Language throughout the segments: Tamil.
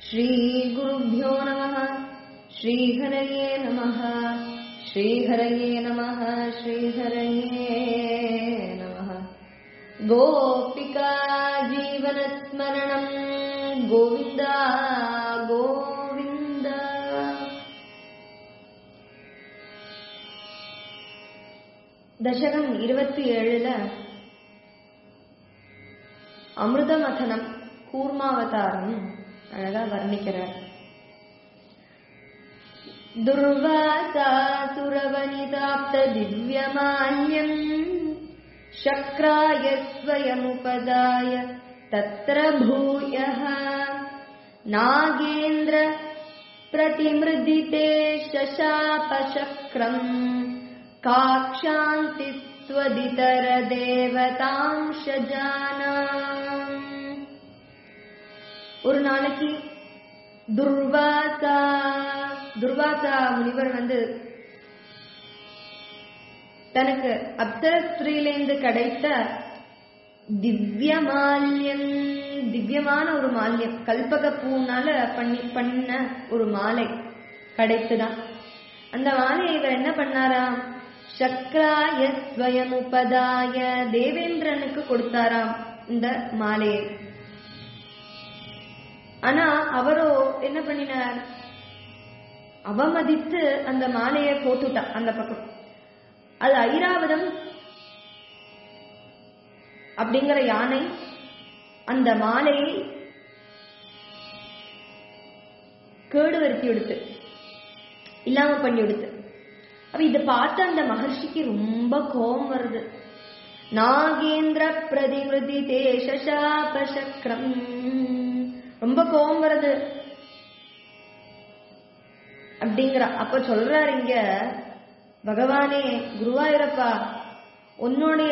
श्रीगुरुभ्यो नमः श्रीहरये नमः श्रीहरये नमः श्रीहरये नमः गोपिका जीवनस्मरणम् गोविन्द गोविन्द தசகம் இருபத்தி ஏழுல அமிர்தமதனம் கூர்மாவதாரம் அழகா வர்ணிக்கிறார் दुर्वासासुरवनिताप्त दिव्यमाल्यम् शक्राय स्वयमुपदाय तत्र भूयः नागेन्द्र प्रतिमृदिते शशापशक्रम् காக்ஷாந்தித்வதிதரதேவதாம்சஜானாம் ஒரு நாளைக்கு துர்வாசா துர்வாசா முனிவர் வந்து தனக்கு அப்சர ஸ்திரீலேந்து கிடைத்த திவ்ய மால்யம் திவ்யமான ஒரு மால்யம் கல்பக பூனால பண்ணி பண்ண ஒரு மாலை கிடைத்துதான் அந்த மாலையை இவர் என்ன பண்ணாராம் சக்ராய ஸ்வயமுபதாய தேவேந்திரனுக்கு கொடுத்தாராம் இந்த மாலையை ஆனா அவரோ என்ன பண்ணினார் அவமதித்து அந்த மாலையை போட்டுட்டான் அந்த பக்கம் அது ஐராவதம் அப்படிங்கிற யானை அந்த மாலையை கேடு வருத்தி எடுத்து இல்லாம பண்ணி எடுத்து அப்ப இதை பார்த்து அந்த மகர்ஷிக்கு ரொம்ப கோபம் வருது நாகேந்திர பிரதிமிருதி தேசாபசக்ரம் ரொம்ப கோபம் வருது அப்படிங்கிற அப்ப சொல்றாரு இங்க பகவானே குருவாயூரப்பா உன்னுடைய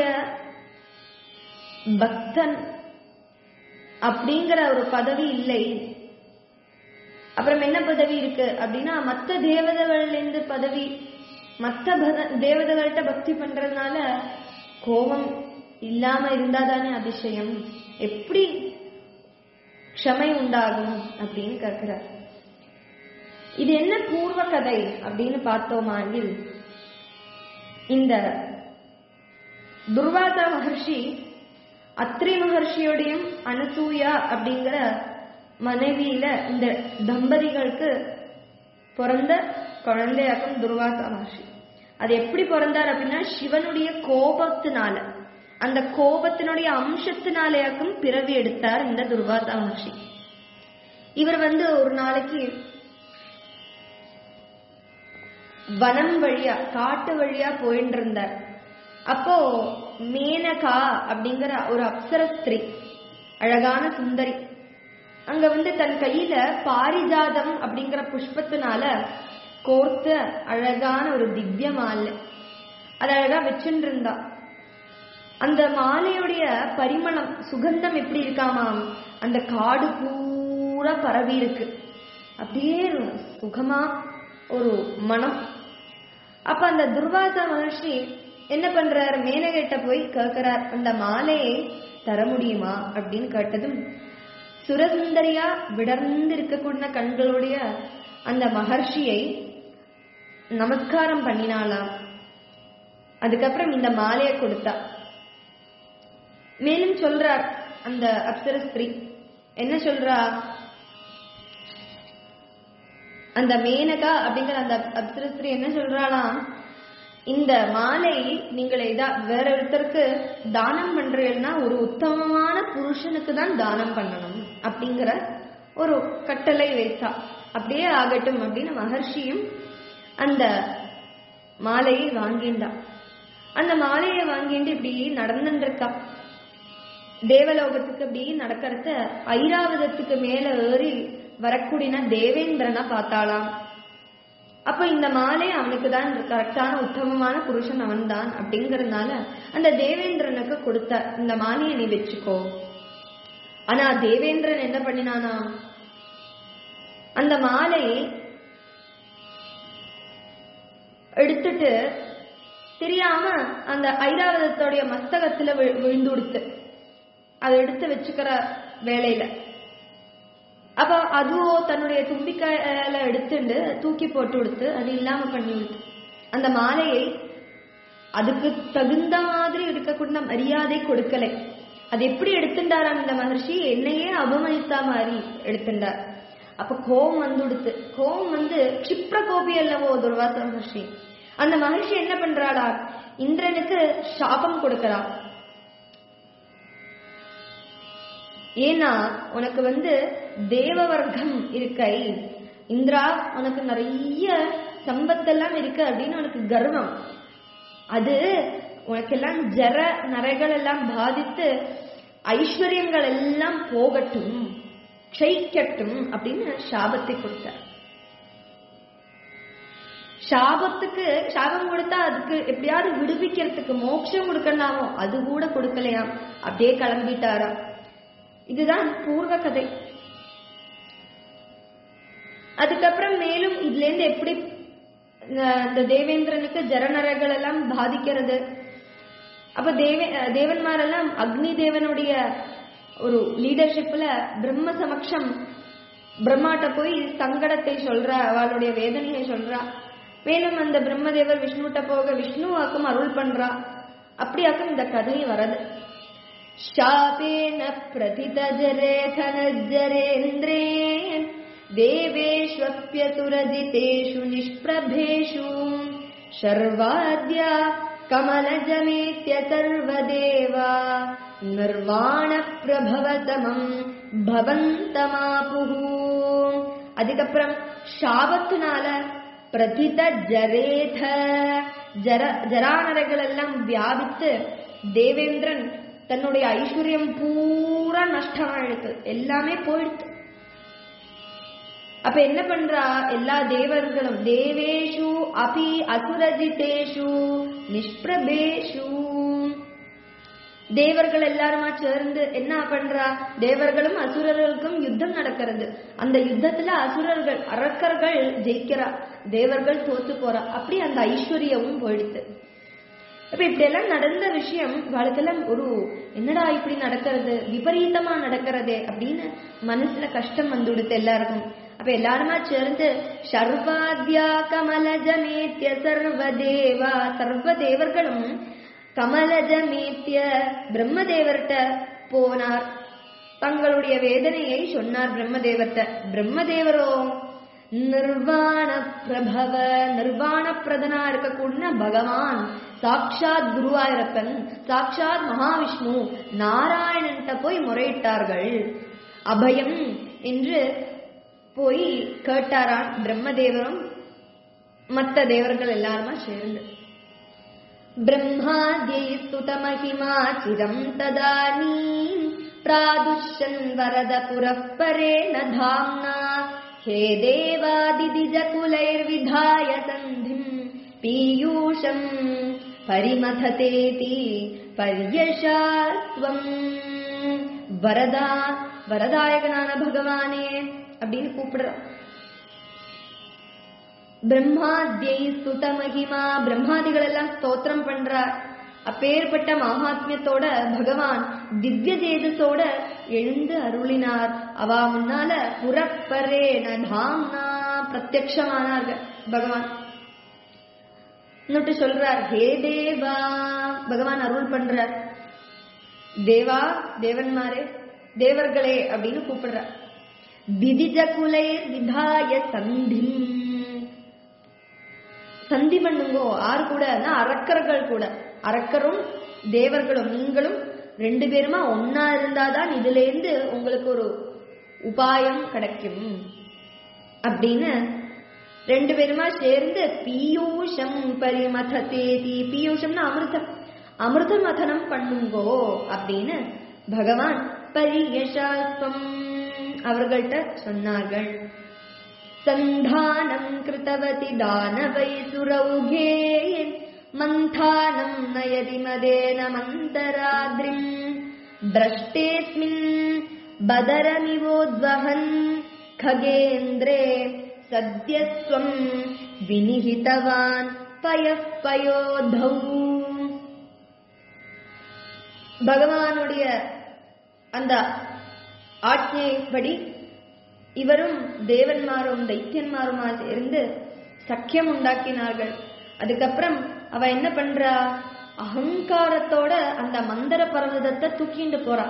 பக்தன் அப்படிங்கிற ஒரு பதவி இல்லை அப்புறம் என்ன பதவி இருக்கு அப்படின்னா மத்த தேவதைகள்லேருந்து பதவி மத்த தேவதைகள்கிட்ட பக்தி பண்றதுனால கோபம் இல்லாம இருந்தாதானே அதிசயம் எப்படி க்ஷமை உண்டாகும் அப்படின்னு கேட்கிறார் இது என்ன பூர்வ கதை அப்படின்னு பார்த்தோமாங்கில் இந்த துர்வாசா மகர்ஷி அத்ரி மகர்ஷியோடையும் அனசூயா அப்படிங்கிற மனைவியில இந்த தம்பதிகளுக்கு பிறந்த குழந்தையாக்கும் துர்வாசா மகர்ஷி அது எப்படி பிறந்தார் அப்படின்னா சிவனுடைய கோபத்தினால அந்த கோபத்தினுடைய அம்சத்தினாலேயாக்கும் பிறவி எடுத்தார் இந்த துர்வாசா மகர்ஷி இவர் வந்து ஒரு நாளைக்கு வனம் வழியா காட்டு வழியா போயிட்டு இருந்தார் அப்போ மேனகா அப்படிங்கிற ஒரு அப்சர ஸ்திரீ அழகான சுந்தரி அங்க வந்து தன் கையில பாரிஜாதம் அப்படிங்கிற புஷ்பத்தினால கோர்த்த அழகான ஒரு திவ்ய மாலை அது அழகா வச்சுட்டு இருந்தா அந்த மாலையுடைய பரிமளம் சுகந்தம் எப்படி இருக்காமாம் அந்த காடு பூரா பரவி இருக்கு அப்படியே சுகமா ஒரு மனம் அப்ப அந்த துர்வாசா மகர்ஷி என்ன பண்றார் மேனகிட்ட போய் கேட்கிறார் அந்த மாலையை தர முடியுமா அப்படின்னு கேட்டதும் சுரசுந்தரியா விடர்ந்து இருக்கக்கூடிய கண்களுடைய அந்த மகர்ஷியை நமஸ்காரம் பண்ணினாலாம் அதுக்கப்புறம் இந்த மாலையை கொடுத்தா மேலும் சொல்றார் அந்த அப்சர ஸ்திரீ என்ன சொல்றா அந்த மேனகா அப்படிங்கிற அந்த அப்சர ஸ்திரீ என்ன சொல்றாளாம் இந்த மாலை நீங்கள் இதா வேற ஒருத்தருக்கு தானம் பண்றீங்கன்னா ஒரு உத்தமமான புருஷனுக்கு தான் தானம் பண்ணணும் அப்படிங்கிற ஒரு கட்டளை வைத்தா அப்படியே ஆகட்டும் அப்படின்னு மகர்ஷியும் அந்த மாலையை வாங்கிண்டா அந்த மாலையை வாங்கிட்டு இப்படி நடந்துட்டு இருக்கா தேவலோகத்துக்கு அப்படி நடக்கிறத ஐராவதத்துக்கு மேல ஏறி வரக்கூடியன தேவேந்திரனா பார்த்தாளாம் அப்ப இந்த மாலை அவனுக்கு தான் கரெக்டான உத்தமமான புருஷன் அவன் தான் அப்படிங்கறதுனால அந்த தேவேந்திரனுக்கு கொடுத்த இந்த மாலையை நீ வச்சுக்கோ ஆனா தேவேந்திரன் என்ன பண்ணினானா அந்த மாலையை எடுத்துட்டு தெரியாம அந்த ஐராவதத்தோடைய மஸ்தகத்துல வி- விழுந்து கொடுத்து அதை எடுத்து வச்சுக்கிற வேலையில அப்ப அதுவோ தன்னுடைய தும்பிக்கையில எடுத்துண்டு தூக்கி போட்டு கொடுத்து அது இல்லாம பண்ணி கொடுத்து அந்த மாலையை அதுக்கு தகுந்த மாதிரி இருக்கக்கூடிய மரியாதை கொடுக்கலை அது எப்படி எடுத்துட்டாராம் இந்த மகர்ஷி என்னையே அவமதித்தா மாதிரி எடுத்துட்டார் அப்ப கோபம் வந்து கொடுத்து கோபம் வந்து கஷிப்ர கோபி அல்லவோ துர்வாச மகர்ஷி அந்த மகர்ஷி என்ன பண்றாளா இந்திரனுக்கு சாபம் கொடுக்கறா ஏன்னா உனக்கு வந்து தேவ வர்க்கம் இருக்கை இந்திரா உனக்கு நிறைய சம்பத்தெல்லாம் இருக்கு அப்படின்னு உனக்கு கர்வம் அது உனக்கெல்லாம் ஜர நரைகள் எல்லாம் பாதித்து ஐஸ்வர்யங்கள் எல்லாம் போகட்டும் க்ஷயிக்கட்டும் அப்படின்னு சாபத்தை கொடுத்தார் சாபத்துக்கு சாபம் கொடுத்தா அதுக்கு எப்படியாவது விடுவிக்கிறதுக்கு மோட்சம் கொடுக்கலாமோ அது கூட கொடுக்கலையாம் அப்படியே கிளம்பிட்டாராம் இதுதான் பூர்வ கதை அதுக்கப்புறம் மேலும் இதுல இருந்து எப்படி இந்த தேவேந்திரனுக்கு ஜரநரகள் எல்லாம் பாதிக்கிறது அப்ப தேவே தேவன்மாரெல்லாம் அக்னி தேவனுடைய ஒரு லீடர்ஷிப்ல பிரம்ம சமக்ஷம் பிரம்மாட்ட போய் சங்கடத்தை சொல்றா அவளுடைய வேதனையை சொல்றா மேலும் அந்த பிரம்மதேவர் விஷ்ணுட்ட போக விஷ்ணுவாக்கும் அருள் பண்றா அப்படியாக்கும் இந்த கதை வரது शापेन प्रथितजरेथनज्जरेन्द्रे देवेष्वप्यसुरजितेषु निष्प्रभेषु शर्वाद्या कमलजमेत्य सर्वदेवा நிர்வாணப்பிரபவதமம் பவந்தமாபுஹு அதுக்கப்புறம் சாபத்தினால பிரதித ஜரேத ஜர ஜரானரைகள் எல்லாம் வியாபித்து தேவேந்திரன் தன்னுடைய ஐஸ்வர்யம் பூரா நஷ்டமாயிடுது எல்லாமே போயிடுது அப்ப என்ன பண்றா எல்லா தேவர்களும் தேவேஷு அபி அசுரஜிதேஷு நிஷ்பிரபேஷு தேவர்கள் எல்லாருமா சேர்ந்து என்ன பண்றா தேவர்களும் அசுரர்களுக்கும் யுத்தம் நடக்கிறது அந்த யுத்தத்துல அசுரர்கள் அரக்கர்கள் ஜெயிக்கிறா தேவர்கள் தோத்து போறா அப்படி அந்த ஐஸ்வர்யமும் போயிடுது இப்ப இப்படி எல்லாம் நடந்த விஷயம் வாழ்க்கையில ஒரு என்னடா இப்படி நடக்கிறது விபரீதமா நடக்கிறதே அப்படின்னு மனசுல கஷ்டம் வந்து கொடுத்து எல்லாருக்கும் அப்ப எல்லாருமா சேர்ந்து சர்வாத்யா கமலஜமேத்திய சர்வதேவா சர்வ தேவர்களும் கமலஜமேத்திய பிரம்மதேவர்கிட்ட போனார் தங்களுடைய வேதனையை சொன்னார் பிரம்மதேவர்கிட்ட பிரம்மதேவரோ நிர்வாண பிரபவ நிர்வாண பிரதனா இருக்கக்கூடிய பகவான் சாக்ஷாத் குருவாயிரப்பன் சாக்ஷாத் மகாவிஷ்ணு நாராயணன்ட்ட போய் முறையிட்டார்கள் அபயம் என்று போய் கேட்டாராம் பிரம்மதேவரும் மற்ற தேவர்கள் எல்லாருமா சேர்ந்து பிரம்மாத்யை சுதமகிமா சிரம் ததானீ प्रादुष्यन् वरदपुरः परेण धाम्ना हे देवादिदिजकुलैर्विधाय सन्धिम् पीयूषम् परिमथतेति பரியஷாத்வம் வரதா வரதாயகனான பகவானே அப்படின்னு கூப்பிடுறான் பிரம்மாத்யை ஸ்துத மகிமா பிரம்மாதிகள் எல்லாம் ஸ்தோத்திரம் பண்றார் அப்பேற்பட்ட மகாத்மியத்தோட பகவான் திவ்ய தேஜஸோட எழுந்து அருளினார் அவா முன்னால புறப்பரே நதாம்னா பிரத்யக்ஷமானார்கள் பகவான் இன்னொட்டு சொல்றார் ஹே தேவா பகவான் அருள் பண்றார் தேவா தேவன்மாரே தேவர்களே அப்படின்னு கூப்பிடுறார் விதிஜ குலை விதாய சந்தி சந்தி பண்ணுங்கோ ஆறு கூட அரக்கர்கள் கூட அரக்கரும் தேவர்களும் நீங்களும் ரெண்டு பேருமா ஒன்னா இருந்தாதான் இதுல இருந்து உங்களுக்கு ஒரு உபாயம் கிடைக்கும் அப்படின்னு ரெண்டு பேருமா சேர்ந்து பீயூஷம் பரிமததேதி பீயூஷம்னா அமிர்தம் அமிர்த மதனம் பண்ணுங்கோ அப்படின்னு பகவான் பரியசாஸ்வம் அவர்கள்ட்ட சொன்னார்கள் சந்தானம் கிருத்தவதி தானவை சுரௌகே மந்தானம் நயதி மதேன மந்தராத்ரிம் பிரஷ்டேஸ்மின் பதரமிவோத்வஹன் खगेन्द्रे सद्यस्त्वम् विनिहितवान् पयः पयोधौ பகவானுடைய அந்த ஆட்சியைப்படி இவரும் தேவன்மாரும் தைத்தியன்மாருமா சேர்ந்து சக்கியம் உண்டாக்கினார்கள் அதுக்கப்புறம் அவ என்ன பண்றா அகங்காரத்தோட அந்த மந்தர பர்வதத்தை தூக்கிண்டு போறா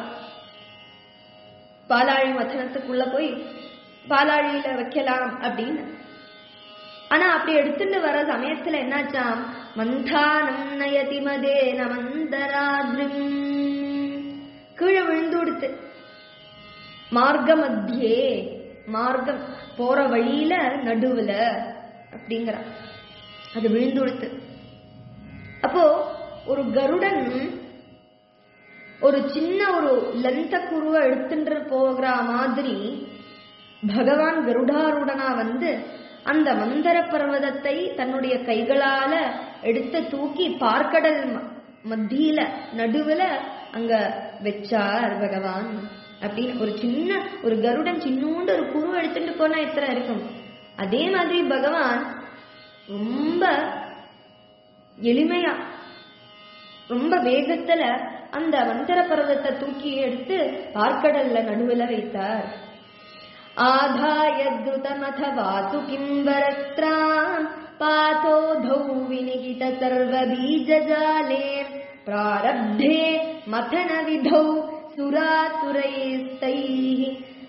பாலாழி மதனத்துக்குள்ள போய் பாலாழியில வைக்கலாம் அப்படின்னு ஆனா அப்படி எடுத்துட்டு வர சமயத்துல என்னாச்சாம் மந்தானம் நயதி மதேன மந்தராத்ரிம் கீழே விழுந்து கொடுத்து மார்க்க மத்தியே மார்க்கம் போற வழியில நடுவுல அப்படிங்கிற அது விழுந்து கொடுத்து அப்போ ஒரு கருடன் ஒரு சின்ன ஒரு லந்த குருவை எடுத்துட்டு போகிற மாதிரி பகவான் கருடாருடனா வந்து அந்த மந்தர பர்வதத்தை தன்னுடைய கைகளால எடுத்து தூக்கி பார்க்கடல் ம- மத்தியில நடுவுல அங்க வச்சார் பகவான் அப்படின்னு ஒரு சின்ன ஒரு கருடன் சின்னூண்டு ஒரு குரு எடுத்துட்டு போனா எத்தனை இருக்கும் அதே மாதிரி பகவான் ரொம்ப எளிமையா ரொம்ப வேகத்துல அந்த மந்தர பர்வதத்தை தூக்கி எடுத்து பார்க்கடல்ல நடுவுல வைத்தார் ஆதாய துதமத வாசுகிம் வரத்ராம் பாதோதௌ வினிகித சர்வ பீஜஜாலே பிராரப்தே மதன விதௌ சுராசுரைஸ்தைः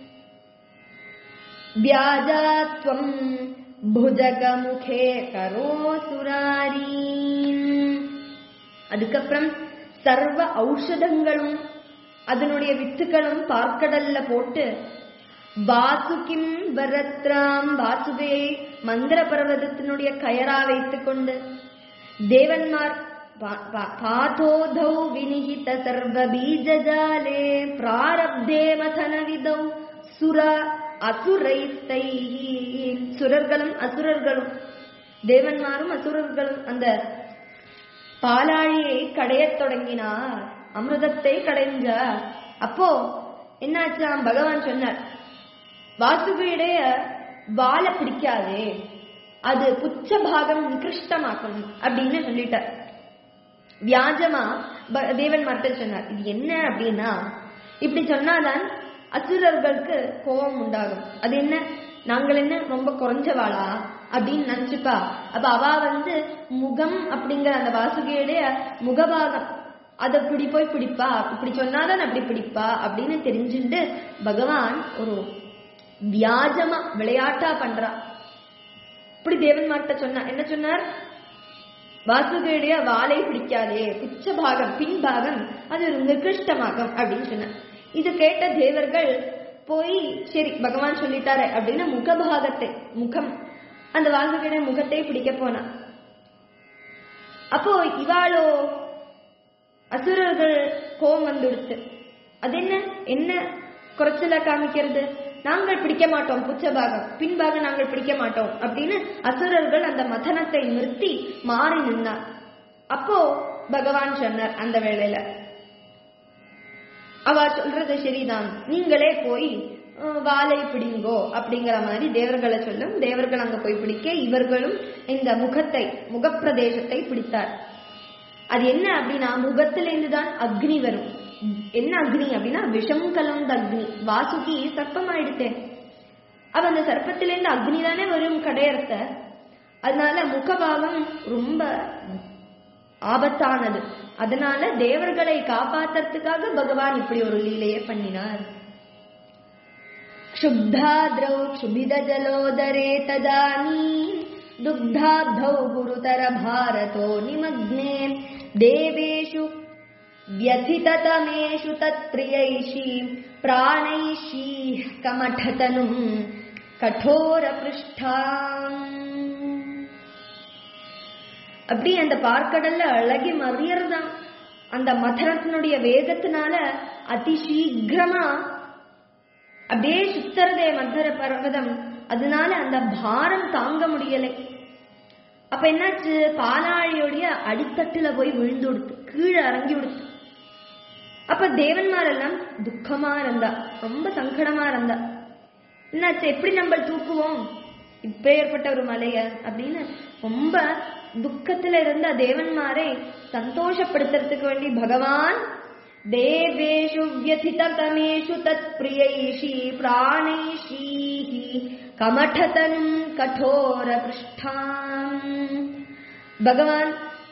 व्याजात्वम् भुजगमुखे கரோசுராரீம் அதுக்கப்புறம் சர்வ ஔஷதங்களும் அதனுடைய வித்துக்களும் பார்க்கடல்ல போட்டு வாசுகிம் வரத்ராம் வாசுகையை மந்திர பர்வதத்தினுடைய கயரா வைத்துக் கொண்டு தேவன்மார் பா- பா- பாதோதௌ வினிகித சர்வ பீஜஜாலே பிராரப்தே மதன விதௌ சுர அசுரைஸ்தைஹி சுரர்களும் அசுரர்களும் தேவன்மாரும் அசுரர்களும் அந்த பாலாழியை கடையத் தொடங்கினார் அமிர்தத்தை கடைஞ்சார் அப்போ என்னாச்சாம் பகவான் சொன்னார் வாசுகியுடைய வாழை பிடிக்காதே அது புச்ச பாகம் நிகிருஷ்டமாக்கும் அப்படின்னு சொல்லிட்டார் வியாஜமா ப- தேவன் மார்ட்ட சொன்னார் இது என்ன அப்படின்னா இப்படி சொன்னாதான் அசுரர்களுக்கு கோபம் உண்டாகும் அது என்ன நாங்கள் என்ன ரொம்ப குறைஞ்சவாளா அப்படின்னு நினைச்சுப்பா அப்ப அவ வந்து முகம் அப்படிங்கிற அந்த வாசுகியுடைய முகபாகம் அதை இப்படி போய் பிடிப்பா இப்படி சொன்னாதான் அப்படி பிடிப்பா அப்படின்னு தெரிஞ்சுட்டு பகவான் ஒரு வியாஜமா விளையாட்டா பண்றா இப்படி தேவன்மார்ட்ட சொன்னா என்ன சொன்னார் வாசுகியுடைய வாளை பிடிக்காதே புச்ச பாகம் பின் பாகம் அது ஒரு நிகிருஷ்டமாகும் அப்படின்னு சொன்னார் இது கேட்ட தேவர்கள் போய் சரி பகவான் சொல்லிட்டாரு அப்படின்னு முகபாகத்தை முகம் அந்த வாசுகியுடைய முகத்தை பிடிக்க போனா அப்போ இவாளோ அசுரர்கள் கோபம் வந்துடுத்து அது என்ன என்ன குறைச்சலா காமிக்கிறது நாங்கள் பிடிக்க மாட்டோம் புச்சபாகம் பின்பாக நாங்கள் பிடிக்க மாட்டோம் அப்படின்னு அசுரர்கள் அந்த மதனத்தை நிறுத்தி மாறி நின்னார் அப்போ பகவான் சொன்னார் அந்த வேளையில அவ சொல்றது சரிதான் நீங்களே போய் அஹ், வாளை பிடிங்கோ அப்படிங்கிற மாதிரி தேவர்களை சொல்லும் தேவர்கள் அங்க போய் பிடிக்க இவர்களும் இந்த முகத்தை முகப்பிரதேசத்தை பிடித்தார் அது என்ன அப்படின்னா முகத்திலிருந்து தான் அக்னி வரும் என்ன அக்னி அப்படின்னா விஷம் கலந்த அக்னி வாசுகி சர்ப்பமாயிடுத்தேன் அவ அந்த சர்ப்பத்திலிருந்து அக்னி தானே வரும் கடையறத்த அதனால முகபாகம் ரொம்ப ஆபத்தானது அதனால தேவர்களை காப்பாத்துறதுக்காக பகவான் இப்படி ஒரு லீலையை பண்ணினார் क्षुब्धाद्रौ क्षुभिदजलोदरे तदानीम् दुग्धाब्धौ गुरुतरभारतो निमग्ने देवेषु व्यथिततमेषु तत्प्रियैषी प्राणैषीः कमठतनुम् कठोरपृष्ठाम् அப்படி அந்த பார்க்கடல்ல அழகி மறியறதாம் அந்த மதனத்தினுடைய வேகத்தினால அதிசீக்கிரமா அப்படியே சுத்தறதே மத்தர பர்வதம் அதனால அந்த பாரம் தாங்க முடியலை அப்ப என்னாச்சு பாலாழியோடைய அடித்தட்டுல போய் விழுந்து கொடுத்து கீழே இறங்கி கொடுத்து அப்ப தேவன்மாரெல்லாம் துக்கமா இருந்தா ரொம்ப சங்கடமா இருந்தா என்னாச்சு எப்படி நம்ம தூக்குவோம் இப்பேற்பட்ட ஒரு மலைய அப்படின்னு ரொம்ப துக்கத்துல இருந்த தேவன்மாரை சந்தோஷப்படுத்துறதுக்கு வேண்டி பகவான் देवेषु व्यथिततमेषु तत्प्रियैषी प्राणैषीः कमठतनुम् कठोरपृष्ठाम् பகவான்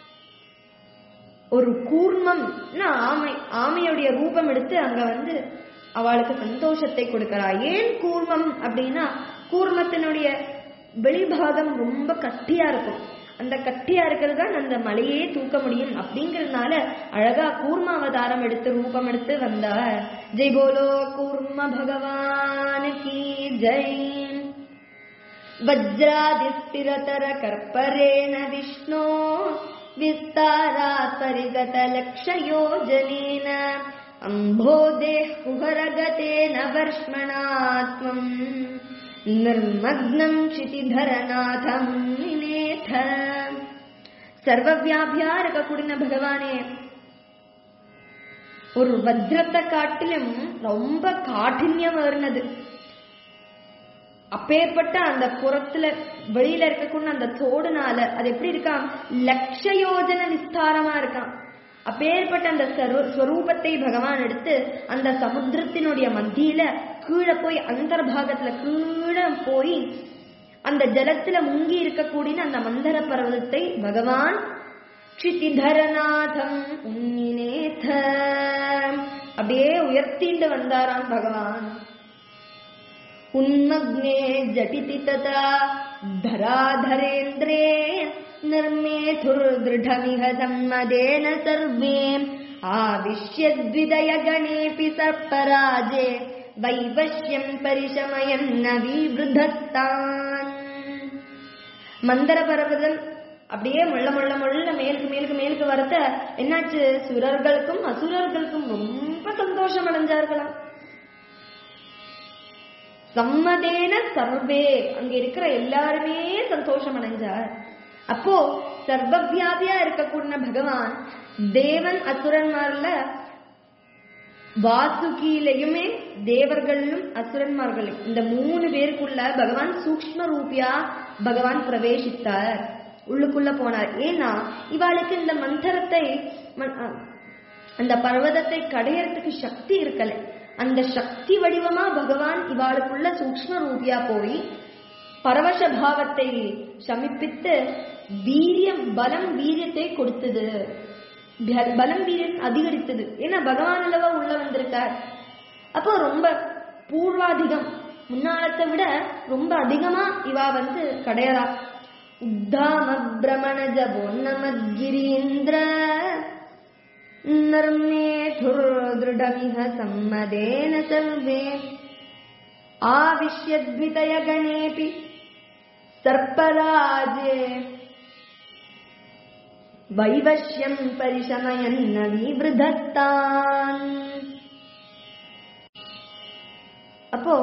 ஒரு கூர்மம்னா ஆமை ஆமையுடைய ரூபம் எடுத்து அங்க வந்து அவளுக்கு சந்தோஷத்தை கொடுக்கிறா ஏன் கூர்மம் அப்படின்னா கூர்மத்தினுடைய வெளிபாகம் ரொம்ப கட்டியா இருக்கும் அந்த கட்டியா இருக்கிறது தான் அந்த மலையே தூக்க முடியும் அப்படிங்கறதுனால அழகா கூர்ம அவதாரம் எடுத்து ரூபம் எடுத்து வந்தார் ஜெய் போலோ கூர்ம பகவான் கி ஜெய் वज्रादिस्थिरतरकर्परेण विष्णो विस्तारात् परिगतलक्षयोजनेन अम्भोदेः कुहरगतेन वर्ष्मणा त्वम् निर्मग्नम् क्षितिधरनाथम् निनेथ சர்வவியாபியா இருக்கக்கூடிய பகவானே ஒரு வஜ்ரத்தை காட்டிலும் ரொம்ப காഠின்யம் வருனது அப்பேற்பட்ட அந்த புறத்துல வெளியில இருக்கக்கூடிய அந்த தோடுனால அது எப்படி இருக்கான் லட்ச யோஜன விஸ்தாரமா இருக்கான் அப்பேற்பட்ட அந்த சரு- ஸ்வரூபத்தை பகவான் எடுத்து அந்த சமுத்திரத்தினுடைய மத்தியில கீழே போய் அந்தர்பாகத்துல கீழே போய் அந்த ஜலத்துல முங்கி இருக்கக்கூடிய அந்த மந்தர பர்வதத்தை பகவான் क्षितिधरनाथम् उन्निनेथ அப்படியே உயர்த்திண்டு வந்தாராம் பகவான் उन्मग्ने झटिति तथा धराधरेन्द्रे निर्मेथुर्दृढमिह सम्मदेन सर्वे आविश्यद्विदयगणेऽपि सर्पराजे वैवश्यम् परिशमयम् न विवृधस्तान् மந்தர பர்வதம் அப்படியே முள்ள முள்ள முள்ள மேலுக்கு மேலுக்கு மேலுக்கு வரத என்னாச்சு சுரர்களுக்கும் அசுரர்களுக்கும் ரொம்ப சந்தோஷம் அடைஞ்சார்களாம் சம்மதேன சர்வே அங்க இருக்கிற எல்லாருமே சந்தோஷம் அடைஞ்சார் அப்போ சர்வவியாபியா இருக்கக்கூடிய பகவான் தேவன் அசுரன்மார்ல வாசுகியிலையுமே தேவர்களும் அசுரன்மார்களும் இந்த மூணு பேருக்குள்ள பகவான் சூக்ஷ்ம ரூபியா பகவான் பிரவேசித்தார் உள்ளுக்குள்ள போனார் ஏன்னா இவாளுக்கு இந்த மந்திரத்தை ம- அ- அந்த பர்வதத்தை கடையறதுக்கு சக்தி இருக்கல அந்த சக்தி வடிவமா பகவான் இவாளுக்குள்ள சூக்ஷ்ம ரூபியா போய் பரவச பாவத்தை சமிப்பித்து வீரியம் பலம் வீரியத்தை கொடுத்தது ப- பலம் வீரியம் அதிகரித்தது ஏன்னா பகவான் அல்லவா உள்ள வந்திருக்கார் அப்போ ரொம்ப பூர்வாதிகம் முன்னாளத்தை விட ரொம்ப அதிகமா இவா வந்து கடையறா உத்தாம பிரமணஜ பொன்னமத்கிரீந்திர நர்மேதுர்திருடமிஹ சம்மதேன சர்வே ஆவிஷ்யத்விதய கணேபி சர்ப்பராஜே வைவஷ்யம் பரிசமயன்ன விவృధத்தான் அப்போ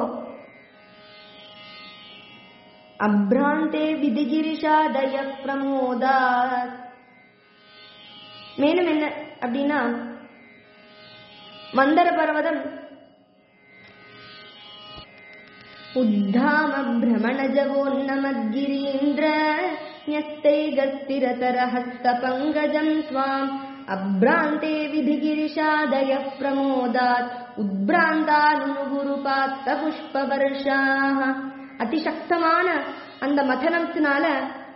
அப்ராந்தே விதிகிரிஷாதய பிரமோதாத் மேலும் என்ன அப்படின்னா மந்தர பர்வதம் उद्धाम भ्रमणजवोन्नमद्गिरीन्द्र न्यस्तैगस्तिरतरहस्तपङ्कजम् स्वाम् अभ्रान्ते विधिगिरिशादयः प्रमोदात् உத்பிராந்தானுகுருபாத்த அதிசக்தமான அந்த மதனத்தினால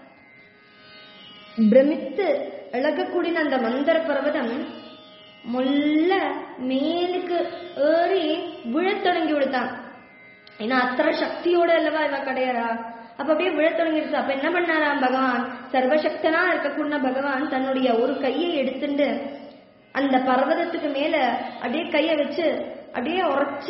பிரமித்து இழகக்கூடிய அந்த மந்தர பர்வதம் முள்ள மேலுக்கு ஏறி விழத் தொடங்கி விடுத்தான் ஏன்னா அத்தனை சக்தியோட அல்லவா இவ கிடையாரா அப்ப அப்படியே விழத் தொடங்கிடுச்சு அப்ப என்ன பண்ணாராம் பகவான் சர்வசக்தனா இருக்கக்கூடிய பகவான் தன்னுடைய ஒரு கையை எடுத்துட்டு அந்த பர்வதத்துக்கு மேல அப்படியே கைய வச்சு அப்படியே உரைச்சு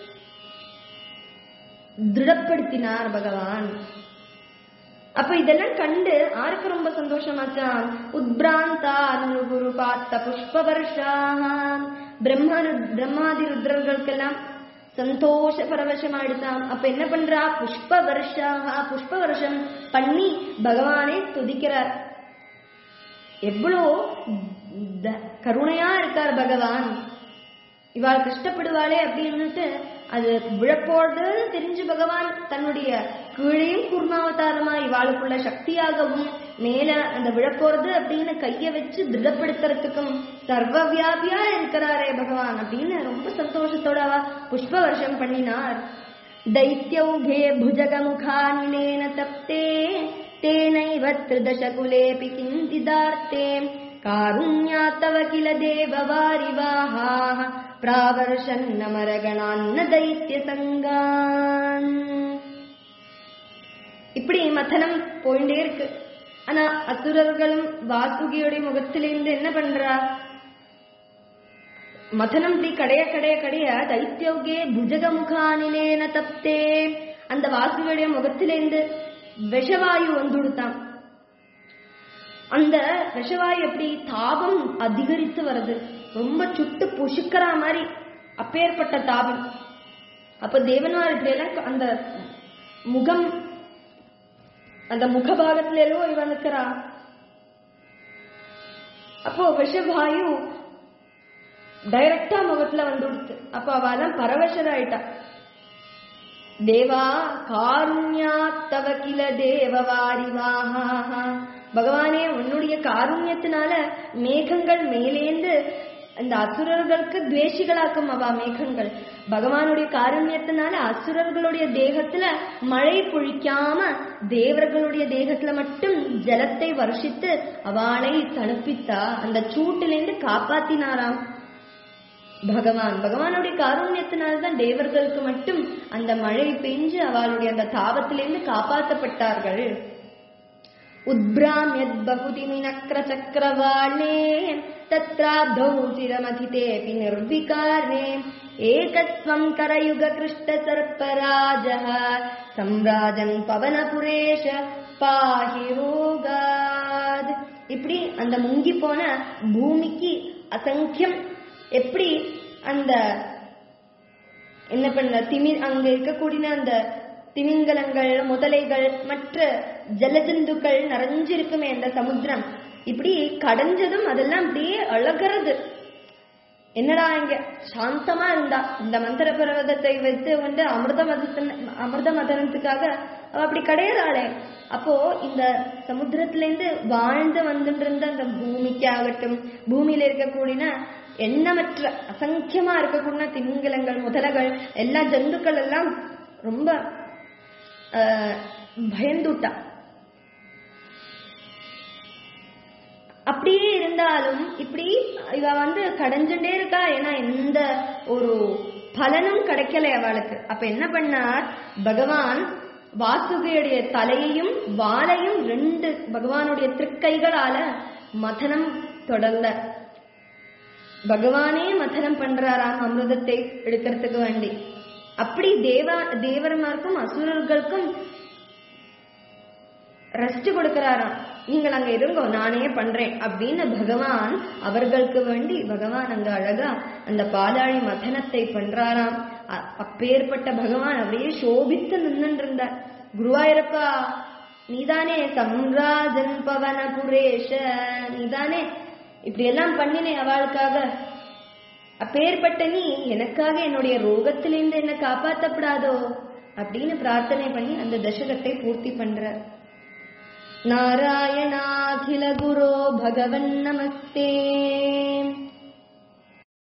திருடப்படுத்தினார் பகவான் அப்ப இதெல்லாம் கண்டு ஆருக்கு ரொம்ப சந்தோஷமாச்சான் உத்பிராந்தா குரு பார்த்த புஷ்ப பிரம்ம பிரம்மாதி ருத்ரர்களுக்கெல்லாம் சந்தோஷ பரவசமாயிடுச்சாம் அப்ப என்ன பண்றா புஷ்ப வருஷாக புஷ்ப வருஷம் பண்ணி பகவானே துதிக்கிறார் எவ்வளோ த- கருணையா இருக்கார் பகவான் இவாள் கஷ்டப்படுவாளே அப்படின்னுட்டு அது விழப்போறது தெரிஞ்சு பகவான் தன்னுடைய கீழையும் கூர்மாவதாரமா இவாளுக்குள்ள சக்தியாகவும் மேல அந்த விழப்போறது அப்படின்னு கைய வச்சு திருடப்படுத்துறதுக்கும் சர்வ வியாபியா இருக்கிறாரே பகவான் அப்படின்னு ரொம்ப சந்தோஷத்தோட அவ புஷ்ப வருஷம் பண்ணினார் दैत्यौघे भुजगमुखानिलेन तप्ते तेनैव त्रिदशकुलेऽपि किञ्चिदार्ते कारुण्यात् तव किल देववारिवाहाः प्रावर्षन्नमरगणान्न दैत्यसङ्गान् இப்படி மதனம் போயிட்டே இருக்கு ஆனா அசுரர்களும் வாசுகியோடைய முகத்திலிருந்து என்ன பண்றா மதனம் இப்படி கடைய கடைய கடைய தைத்தியோகே புஜகமுகானிலேன தப்தே அந்த வாசுகியோடைய முகத்திலிருந்து விஷவாயு வந்துடுத்தான் அந்த விஷவாயு எப்படி தாபம் அதிகரித்து வருது ரொம்ப சுட்டு புசுக்கிற மாதிரி அப்பேற்பட்ட தாபம் அப்ப தேவனார் இப்படி எல்லாம் அந்த முகம் அந்த முகபாகத்துல எல்லாம் இவன் நிக்கிறா அப்போ விஷவாயு டைரக்டா முகத்துல வந்துடுத்து அப்ப அவெல்லாம் பரவசராயிட்டா தேவா காருண்யா தவ கில தேவவாரிவாஹா பகவானே உன்னுடைய காருண்யத்தினால மேகங்கள் மேலேந்து அந்த அசுரர்களுக்கு துவேஷிகளாக்கும் அவா மேகங்கள் பகவானுடைய காருண்யத்தினால அசுரர்களுடைய தேகத்துல மழை பொழிக்காம தேவர்களுடைய தேகத்துல மட்டும் ஜலத்தை வருஷித்து அவளை தணுப்பித்தா அந்த சூட்டிலிருந்து காப்பாத்தினாராம் பகவான் பகவானுடைய காருண்யத்தினால்தான் தேவர்களுக்கு மட்டும் அந்த மழை பெஞ்சு அவளுடைய அந்த தாபத்திலிருந்து காப்பாற்றப்பட்டார்கள் உத்பிராமியத் பகுதிமி நக்ர சக்கரவாளே தத்ராப்தௌ சிரமதிதேபி நிர்விகாரே ஏகத்வம் கரயுக கிருஷ்ட சர்ப்பராஜः சம்ராஜன் பவனபுரேஷ பாஹி ரோகாத் இப்படி அந்த முங்கி போன பூமிக்கு அசங்கியம் எப்படி அந்த என்ன பண்ண திமி அங்க இருக்கக்கூடிய அந்த திமிங்கலங்கள் முதலைகள் மற்ற ஜலஜந்துக்கள் நிறைஞ்சிருக்குமே அந்த சமுத்திரம் இப்படி கடைஞ்சதும் அதெல்லாம் அப்படியே அழகிறது என்னடா இங்க சாந்தமா இருந்தா இந்த மந்திர பர்வதத்தை வைத்து வந்து அமிர்த மதத்தின் அமிர்த மதனத்துக்காக அவ அப்படி கிடையறாளே அப்போ இந்த சமுத்திரத்துல இருந்து வாழ்ந்து வந்துட்டு இருந்த அந்த பூமிக்கு ஆகட்டும் பூமியில இருக்கக்கூடிய எண்ணமற்ற அசங்கியமா இருக்கக்கூடிய திமிங்கலங்கள் முதலைகள் எல்லா ஜந்துக்கள் எல்லாம் ரொம்ப பயந்துட்டா அப்படியே இருந்தாலும் இப்படி இவ வந்து கடைஞ்சுட்டே இருக்கா ஏன்னா எந்த ஒரு பலனும் கிடைக்கல அவளுக்கு அப்ப என்ன பண்ணார் பகவான் வாசுகியுடைய தலையையும் வாலையும் ரெண்டு பகவானுடைய திருக்கைகளால மதனம் தொடர்ந்த பகவானே மதனம் பண்றாராம் அமிர்தத்தை எடுக்கிறதுக்கு வேண்டி அப்படி தேவா தேவர்மாருக்கும் அசுரர்களுக்கும் ரெஸ்ட் கொடுக்கிறாராம் நீங்கள் அங்க இருங்கோ நானே பண்றேன் அப்படின்னு பகவான் அவர்களுக்கு வேண்டி பகவான் அங்க அழகா அந்த பாலாழி மதனத்தை பண்றாராம் அப்பேற்பட்ட பகவான் அப்படியே சோபித்து நின்று இருந்தார் குருவாயிரப்பா நீதானே சம்ராஜன் பவன புரேஷ நீதானே இப்படி எல்லாம் பண்ணினே அவளுக்காக அப்பேற்பட்ட நீ எனக்காக என்னுடைய ரோகத்திலிருந்து என்ன காப்பாற்றப்படாதோ அப்படின்னு பிரார்த்தனை பண்ணி அந்த தசகத்தை பூர்த்தி பண்றார் நாராயணாகில குரோ பகவன் நமஸ்தே